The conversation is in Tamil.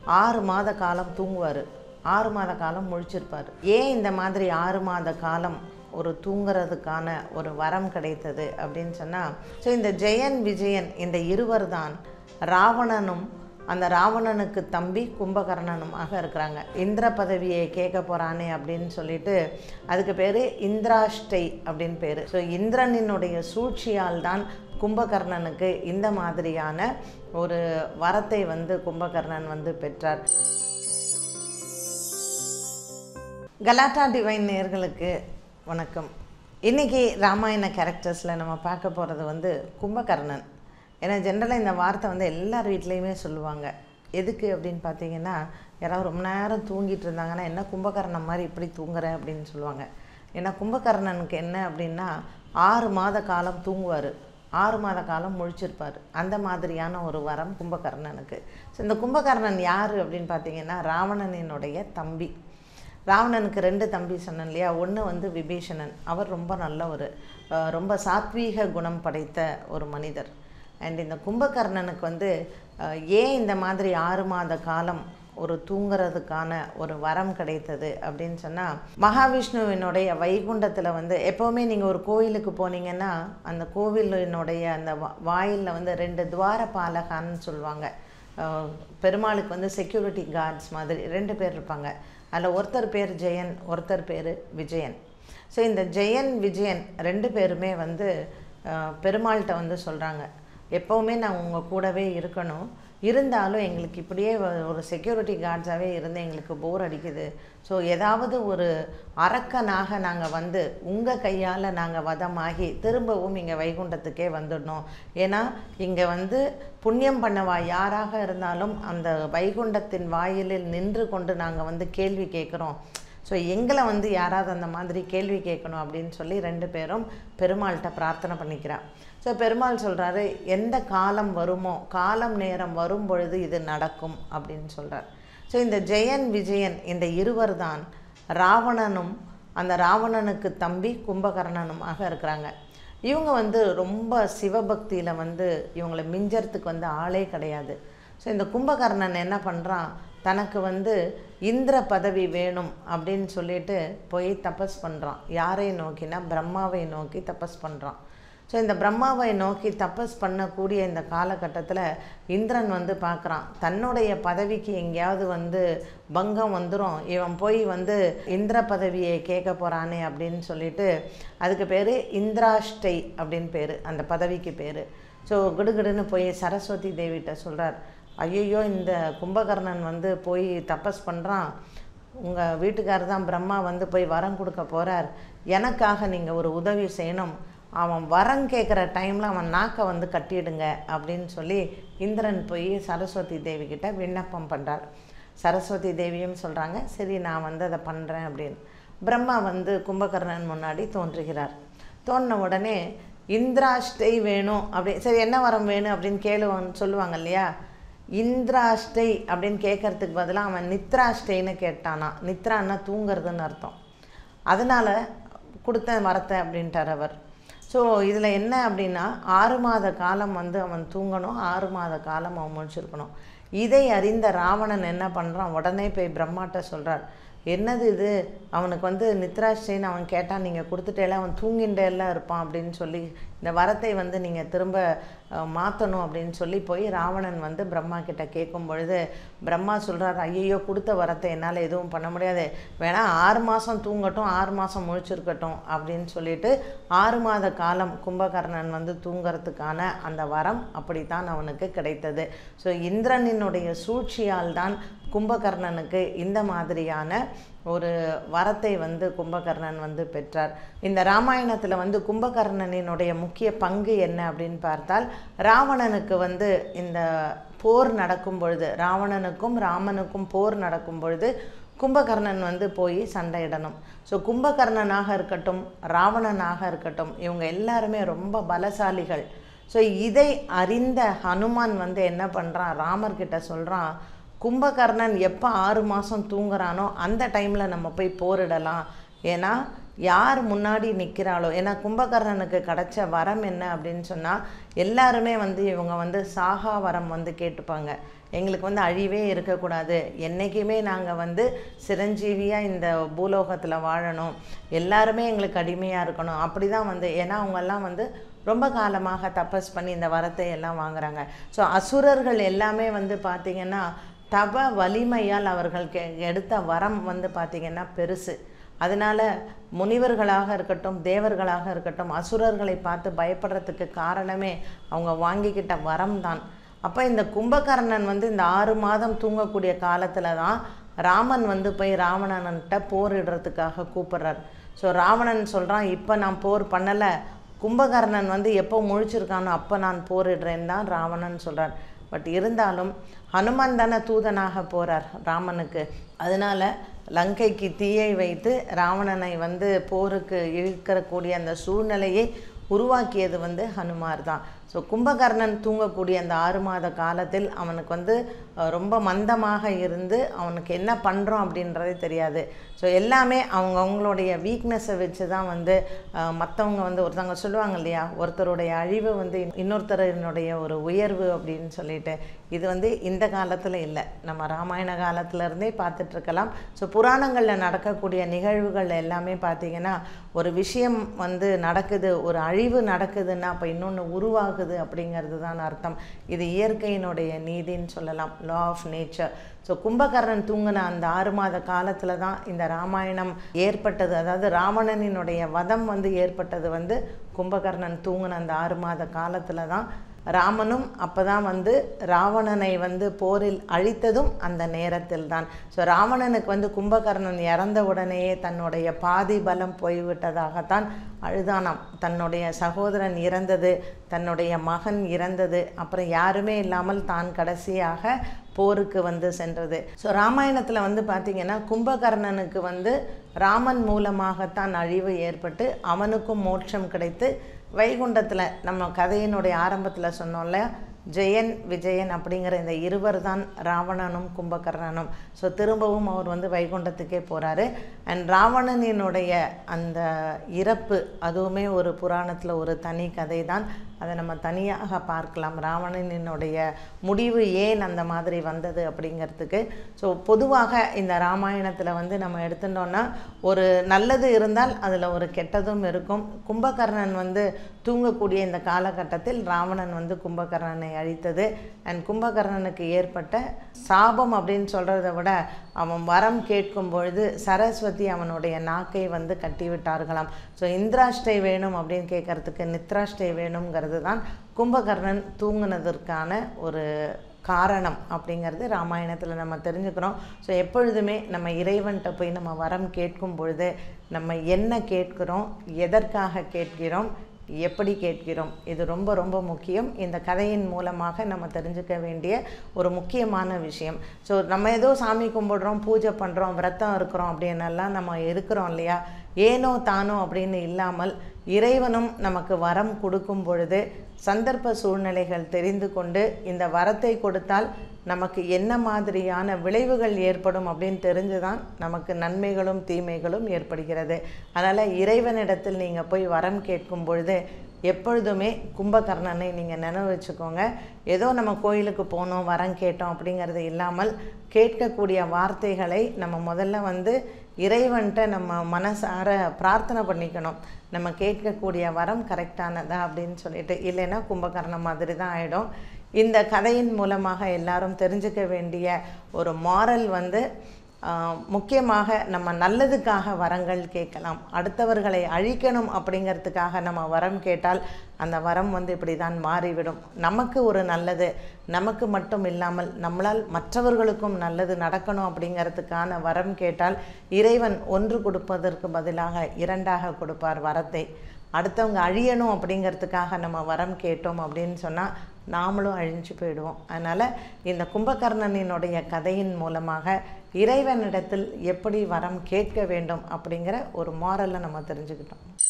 ஆறு மாத காலம் தூங்குவார் ஆறு மாத காலம் முழிச்சிருப்பார் ஏன் இந்த மாதிரி ஆறு மாத காலம் ஒரு தூங்குறதுக்கான ஒரு வரம் கிடைத்தது அப்படின்னு சொன்னால் ஸோ இந்த ஜெயன் விஜயன் இந்த இருவர் தான் ராவணனும் அந்த ராவணனுக்கு தம்பி கும்பகர்ணனுமாக இருக்கிறாங்க இந்திர பதவியை கேட்க போகிறானே அப்படின்னு சொல்லிட்டு அதுக்கு பேர் இந்திராஷ்டை அப்படின்னு பேர் ஸோ இந்திரனினுடைய சூழ்ச்சியால் தான் கும்பகர்ணனுக்கு இந்த மாதிரியான ஒரு வரத்தை வந்து கும்பகர்ணன் வந்து பெற்றார் கலாட்டா டிவைன் நேர்களுக்கு வணக்கம் இன்றைக்கி ராமாயண கேரக்டர்ஸில் நம்ம பார்க்க போகிறது வந்து கும்பகர்ணன் ஏன்னா ஜென்ரலாக இந்த வார்த்தை வந்து எல்லார் வீட்லேயுமே சொல்லுவாங்க எதுக்கு அப்படின்னு பார்த்தீங்கன்னா யாராவது ரொம்ப நேரம் தூங்கிட்டு இருந்தாங்கன்னா என்ன கும்பகர்ணன் மாதிரி இப்படி தூங்குற அப்படின்னு சொல்லுவாங்க ஏன்னா கும்பகர்ணனுக்கு என்ன அப்படின்னா ஆறு மாத காலம் தூங்குவார் ஆறு மாத காலம் முழிச்சிருப்பார் அந்த மாதிரியான ஒரு வரம் கும்பகர்ணனுக்கு ஸோ இந்த கும்பகர்ணன் யார் அப்படின்னு பார்த்தீங்கன்னா ராவணனினுடைய தம்பி ராவணனுக்கு ரெண்டு தம்பி சொன்னேன் இல்லையா ஒன்று வந்து விபீஷணன் அவர் ரொம்ப நல்லவர் அஹ் ரொம்ப சாத்வீக குணம் படைத்த ஒரு மனிதர் அண்ட் இந்த கும்பகர்ணனுக்கு வந்து அஹ், ஏன் இந்த மாதிரி ஆறு மாத காலம் ஒரு தூங்குறதுக்கான ஒரு வரம் கிடைத்தது அப்படின்னு சொன்னால் மகாவிஷ்ணுவினுடைய வைகுண்டத்தில் வந்து எப்போவுமே நீங்கள் ஒரு கோயிலுக்கு போனீங்கன்னா அந்த கோவிலினுடைய அந்த வா வாயிலில் வந்து ரெண்டு துவார பாலகான்னு சொல்லுவாங்க அஹ், பெருமாளுக்கு வந்து செக்யூரிட்டி கார்ட்ஸ் மாதிரி ரெண்டு பேர் இருப்பாங்க அதில் ஒருத்தர் பேர் ஜெயன் ஒருத்தர் பேர் விஜயன் ஸோ இந்த ஜெயன் விஜயன் ரெண்டு பேருமே வந்து அஹ், பெருமாள்கிட்ட வந்து சொல்கிறாங்க எப்போவுமே நான் உங்கள் கூடவே இருக்கணும் இருந்தாலும் எங்களுக்கு இப்படியே வ- ஒரு செக்யூரிட்டி கார்ட்ஸாகவே இருந்து எங்களுக்கு போர் அடிக்குது ஸோ ஏதாவது ஒரு அரக்கனாக நாங்கள் வந்து உங்கள் கையால் நாங்கள் வதமாகி திரும்பவும் இங்கே வைகுண்டத்துக்கே வந்துடணும் ஏன்னா இங்கே வந்து புண்ணியம் பண்ணவா யாராக இருந்தாலும் அந்த வைகுண்டத்தின் வாயிலில் நின்று கொண்டு நாங்கள் வந்து கேள்வி கேட்குறோம் ஸோ எங்களை வந்து யாராவது அந்த மாதிரி கேள்வி கேட்கணும் அப்படின்னு சொல்லி ரெண்டு பேரும் பெருமாள்கிட்ட பிரார்த்தனை பண்ணிக்கிறா ஸோ பெருமாள் சொல்கிறாரு எந்த காலம் வருமோ காலம் நேரம் வரும் பொழுது இது நடக்கும் அப்படின்னு சொல்கிறார் ஸோ இந்த ஜெயன் விஜயன் இந்த இருவர் தான் ராவணனும் அந்த ராவணனுக்கு தம்பி கும்பகர்ணனுமாக இருக்கிறாங்க இவங்க வந்து ரொம்ப சிவபக்தியில் வந்து இவங்களை மிஞ்சறதுக்கு வந்து ஆளே கிடையாது ஸோ இந்த கும்பகர்ணன் என்ன பண்ணுறான் தனக்கு வந்து இந்திர பதவி வேணும் அப்படின்னு சொல்லிட்டு போய் தபஸ் பண்ணுறான் யாரை நோக்கினா பிரம்மாவை நோக்கி தபஸ் பண்ணுறான் ஸோ இந்த பிரம்மாவை நோக்கி தபஸ் பண்ணக்கூடிய இந்த காலகட்டத்தில் இந்திரன் வந்து பார்க்குறான் தன்னுடைய பதவிக்கு எங்கேயாவது வந்து பங்கம் வந்துடும் இவன் போய் வந்து இந்திர பதவியை கேட்க போகிறானே அப்படின்னு சொல்லிட்டு அதுக்கு பேர் இந்திராஷ்டை அப்படின்னு பேர் அந்த பதவிக்கு பேர் ஸோ கிடுகிடுன்னு போய் சரஸ்வதி தேவிகிட்ட சொல்கிறார் ஐயையோ இந்த கும்பகர்ணன் வந்து போய் தபஸ் பண்ணுறான் உங்கள் வீட்டுக்காரர் தான் பிரம்மா வந்து போய் வரம் கொடுக்க போகிறார் எனக்காக நீங்கள் ஒரு உதவி செய்யணும் அவன் வரம் கேட்குற டைமில் அவன் நாக்கை வந்து கட்டிடுங்க அப்படின்னு சொல்லி இந்திரன் போய் சரஸ்வதி தேவி கிட்ட விண்ணப்பம் பண்ணுறார் சரஸ்வதி தேவியும் சொல்கிறாங்க சரி நான் வந்து அதை பண்ணுறேன் அப்படின்னு பிரம்மா வந்து கும்பகர்ணன் முன்னாடி தோன்றுகிறார் தோன்றின உடனே இந்திராஷ்டை வேணும் அப்படி சரி என்ன வரம் வேணும் அப்படின்னு கேளுவான்னு சொல்லுவாங்க இல்லையா இந்திராஷ்டை அப்படின்னு கேட்கறதுக்கு பதிலாக அவன் நித்ராஷ்டைன்னு கேட்டானா நித்ரான்னா தூங்குறதுன்னு அர்த்தம் அதனால் கொடுத்த வரத்தை அப்படின்ட்டார் அவர் ஸோ இதில் என்ன அப்படின்னா ஆறு மாத காலம் வந்து அவன் தூங்கணும் ஆறு மாத காலம் அவன் முழிச்சிருக்கணும் இதை அறிந்த ராவணன் என்ன பண்ணுறான் உடனே போய் பிரம்மாட்ட சொல்கிறார் என்னது இது அவனுக்கு வந்து நித்ராஷ்டைன்னு அவன் கேட்டான் நீங்கள் கொடுத்துட்டேல அவன் தூங்கிண்டேலாம் இருப்பான் அப்படின்னு சொல்லி இந்த வரத்தை வந்து நீங்கள் திரும்ப மாற்றணும் அப்படின்னு சொல்லி போய் ராவணன் வந்து பிரம்மா கிட்ட கேட்கும் பொழுது பிரம்மா சொல்கிறார் ஐயையோ கொடுத்த வரத்தை என்னால் எதுவும் பண்ண முடியாது வேணா ஆறு மாதம் தூங்கட்டும் ஆறு மாதம் முழிச்சிருக்கட்டும் அப்படின்னு சொல்லிட்டு ஆறு மாத காலம் கும்பகர்ணன் வந்து தூங்கிறதுக்கான அந்த வரம் அப்படித்தான் அவனுக்கு கிடைத்தது ஸோ இந்திரனினுடைய சூழ்ச்சியால் தான் கும்பகர்ணனுக்கு இந்த மாதிரியான ஒரு வரத்தை வந்து கும்பகர்ணன் வந்து பெற்றார் இந்த ராமாயணத்தில் வந்து கும்பகர்ணனினுடைய முக்கிய பங்கு என்ன அப்படின்னு பார்த்தால் ராவணனுக்கு வந்து இந்த போர் நடக்கும் பொழுது ராவணனுக்கும் ராமனுக்கும் போர் நடக்கும் பொழுது கும்பகர்ணன் வந்து போய் சண்டையிடணும் ஸோ கும்பகர்ணனாக இருக்கட்டும் ராவணனாக இருக்கட்டும் இவங்க எல்லாருமே ரொம்ப பலசாலிகள் ஸோ இதை அறிந்த ஹனுமான் வந்து என்ன பண்ணுறான் ராமர்கிட்ட சொல்கிறான் கும்பகர்ணன் எப்போ ஆறு மாதம் தூங்குறானோ அந்த டைமில் நம்ம போய் போரிடலாம் ஏன்னா யார் முன்னாடி நிற்கிறாளோ ஏன்னா கும்பகர்ணனுக்கு கிடைச்ச வரம் என்ன அப்படின்னு சொன்னால் எல்லாருமே வந்து இவங்க வந்து சாகா வரம் வந்து கேட்டுப்பாங்க எங்களுக்கு வந்து அழிவே இருக்கக்கூடாது என்றைக்குமே நாங்கள் வந்து சிரஞ்சீவியாக இந்த பூலோகத்தில் வாழணும் எல்லாருமே எங்களுக்கு அடிமையாக இருக்கணும் அப்படி தான் வந்து ஏன்னா அவங்கெல்லாம் வந்து ரொம்ப காலமாக தபஸ் பண்ணி இந்த வரத்தை எல்லாம் வாங்குறாங்க ஸோ அசுரர்கள் எல்லாமே வந்து பார்த்திங்கன்னா தவ வலிமையால் அவர்கள் கெ எடுத்த வரம் வந்து பார்த்திங்கன்னா பெருசு அதனால் முனிவர்களாக இருக்கட்டும் தேவர்களாக இருக்கட்டும் அசுரர்களை பார்த்து பயப்படுறதுக்கு காரணமே அவங்க வாங்கிக்கிட்ட வரம் தான் அப்போ இந்த கும்பகர்ணன் வந்து இந்த ஆறு மாதம் தூங்கக்கூடிய காலத்தில் தான் ராமன் வந்து போய் ராவணன்கிட்ட போரிடுறதுக்காக கூப்பிடுறார் ஸோ ராவணன் சொல்கிறான் இப்போ நான் போர் பண்ணலை கும்பகர்ணன் வந்து எப்போ முழிச்சிருக்கானோ அப்போ நான் போரிடுறேன் தான் ராவணன் சொல்கிறார் பட் இருந்தாலும் ஹனுமான் தானே தூதனாக போகிறார் ராமனுக்கு அதனால் லங்கைக்கு தீயை வைத்து ராவணனை வந்து போருக்கு இழுக்கக்கூடிய அந்த சூழ்நிலையை உருவாக்கியது வந்து ஹனுமார் தான் ஸோ கும்பகர்ணன் தூங்கக்கூடிய அந்த ஆறு மாத காலத்தில் அவனுக்கு வந்து அஹ், ரொம்ப மந்தமாக இருந்து அவனுக்கு என்ன பண்ணுறோம் அப்படின்றதே தெரியாது ஸோ எல்லாமே அவங்க அவங்களுடைய வீக்னஸை வச்சு தான் வந்து மற்றவங்க வந்து ஒருத்தவங்க சொல்லுவாங்க இல்லையா ஒருத்தருடைய அழிவு வந்து இன்- இன்னொருத்தரினுடைய ஒரு உயர்வு அப்படின்னு சொல்லிட்டு இது வந்து இந்த காலத்தில் இல்லை நம்ம ராமாயண காலத்திலேருந்தே பார்த்துட்ருக்கலாம் ஸோ புராணங்களில் நடக்கக்கூடிய நிகழ்வுகள் எல்லாமே பார்த்திங்கன்னா ஒரு விஷயம் வந்து நடக்குது ஒரு அழிவு நடக்குதுன்னா அப்போ இன்னொன்று உருவாகுது அப்படிங்கிறது தான் அர்த்தம் இது இயற்கையினுடைய நீதின்னு சொல்லலாம் law of nature so Kumbakarnan தூங்கின அந்த ஆறு மாத காலத்தில் தான் இந்த ராமாயணம் ஏற்பட்டது அதாவது ராவணனினுடைய வதம் வந்து ஏற்பட்டது வந்து கும்பகர்ணன் தூங்கின அந்த ஆறு மாத காலத்தில் தான் ராமனும் அப்போ தான் வந்து ராவணனை வந்து போரில் அழித்ததும் அந்த நேரத்தில் தான் ஸோ ராவணனுக்கு வந்து கும்பகர்ணன் இறந்த உடனேயே தன்னுடைய பாதி பலம் போய்விட்டதாகத்தான் அழுதானாம் தன்னுடைய சகோதரன் இறந்தது தன்னுடைய மகன் இறந்தது அப்புறம் யாருமே இல்லாமல் தான் கடைசியாக போருக்கு வந்து சென்றது ஸோ ராமாயணத்தில் வந்து பார்த்திங்கன்னா கும்பகர்ணனுக்கு வந்து ராமன் மூலமாகத்தான் அழிவு ஏற்பட்டு அவனுக்கும் மோட்சம் கிடைத்து வைகுண்டத்தில் நம்ம கதையினுடைய ஆரம்பத்தில் சொன்னோம்ல ஜெயன் விஜயன் அப்படிங்கிற இந்த இருவர் தான் ராவணனும் கும்பகர்ணனும் ஸோ திரும்பவும் அவர் வந்து வைகுண்டத்துக்கே போகிறாரு அண்ட் ராவணனினுடைய அந்த இறப்பு அதுவுமே ஒரு புராணத்தில் ஒரு தனி கதை தான் அதை நம்ம தனியாக பார்க்கலாம் ராவணனினுடைய முடிவு ஏன் அந்த மாதிரி வந்தது அப்படிங்கிறதுக்கு ஸோ பொதுவாக இந்த ராமாயணத்தில் வந்து நம்ம எடுத்துட்டோம்னா ஒரு நல்லது இருந்தால் அதில் ஒரு கெட்டதும் இருக்கும் கும்பகர்ணன் வந்து தூங்கக்கூடிய இந்த காலகட்டத்தில் ராவணன் வந்து கும்பகர்ணனை அழித்தது அண்ட் கும்பகர்ணனுக்கு ஏற்பட்ட சாபம் அப்படின்னு சொல்கிறத விட அவன் வரம் கேட்கும் பொழுது சரஸ்வதி அவனுடைய நாக்கை வந்து கட்டி விட்டார்களாம் ஸோ இந்திராஷ்டை வேணும் அப்படின்னு கேட்கறதுக்கு நித்ராஷ்டை வேணுங்கிறது தான் கும்பகர்ணன் தூங்குனதற்கான ஒரு காரணம் அப்படிங்கிறது ராமாயணத்தில் நம்ம தெரிஞ்சுக்கிறோம் ஸோ எப்பொழுதுமே நம்ம இறைவன்கிட்ட போய் நம்ம வரம் கேட்கும் பொழுது நம்ம என்ன கேட்கிறோம் எதற்காக கேட்கிறோம் எப்படி கேட்கிறோம் இது ரொம்ப ரொம்ப முக்கியம் இந்த கதையின் மூலமாக நம்ம தெரிஞ்சுக்க வேண்டிய ஒரு முக்கியமான விஷயம் ஸோ நம்ம ஏதோ சாமி கும்பிடுறோம் பூஜை பண்ணுறோம் விரதம் இருக்கிறோம் அப்படின்னெல்லாம் நம்ம இருக்கிறோம் இல்லையா ஏனோ தானோ அப்படின்னு இல்லாமல் இறைவனும் நமக்கு வரம் கொடுக்கும் பொழுது சந்தர்ப்ப சூழ்நிலைகள் தெரிந்து கொண்டு இந்த வரத்தை கொடுத்தால் நமக்கு என்ன மாதிரியான விளைவுகள் ஏற்படும் அப்படின்னு தெரிஞ்சு தான் நமக்கு நன்மைகளும் தீமைகளும் ஏற்படுகிறது அதனால் இறைவனிடத்தில் நீங்கள் போய் வரம் கேட்கும் பொழுது எப்பொழுதுமே கும்பகர்ணனை நீங்கள் நினைவு வச்சுக்கோங்க ஏதோ நம்ம கோயிலுக்கு போனோம் வரம் கேட்டோம் அப்படிங்கிறது இல்லாமல் கேட்கக்கூடிய வார்த்தைகளை நம்ம முதல்ல வந்து இறைவன்கிட்ட நம்ம மனசார பிரார்த்தனை பண்ணிக்கணும் நம்ம கேட்கக்கூடிய வரம் கரெக்டானதா அப்படின்னு சொல்லிட்டு இல்லைன்னா கும்பகர்ணம் மாதிரி தான் ஆகிடும் இந்த கதையின் மூலமாக எல்லாரும் தெரிஞ்சுக்க வேண்டிய ஒரு மாரல் வந்து ஆஹ், முக்கியமாக நம்ம நல்லதுக்காக வரங்கள் கேட்கலாம் அடுத்தவர்களை அழிக்கணும் அப்படிங்கிறதுக்காக நம்ம வரம் கேட்டால் அந்த வரம் வந்து இப்படி தான் மாறிவிடும் நமக்கு ஒரு நல்லது நமக்கு மட்டும் இல்லாமல் நம்மளால் மற்றவர்களுக்கும் நல்லது நடக்கணும் அப்படிங்கிறதுக்கான வரம் கேட்டால் இறைவன் ஒன்று கொடுப்பதற்கு பதிலாக இரண்டாக கொடுப்பார் வரத்தை அடுத்தவங்க அழியணும் அப்படிங்கிறதுக்காக நம்ம வரம் கேட்டோம் அப்படின்னு சொன்னால் நாமளும் அழிஞ்சு போயிடுவோம் அதனால் இந்த கும்பகர்ணனினுடைய கதையின் மூலமாக இறைவனிடத்தில் எப்படி வரம் கேட்க வேண்டும் அப்படிங்கிற ஒரு மாரலை நம்ம தெரிஞ்சுக்கிட்டோம்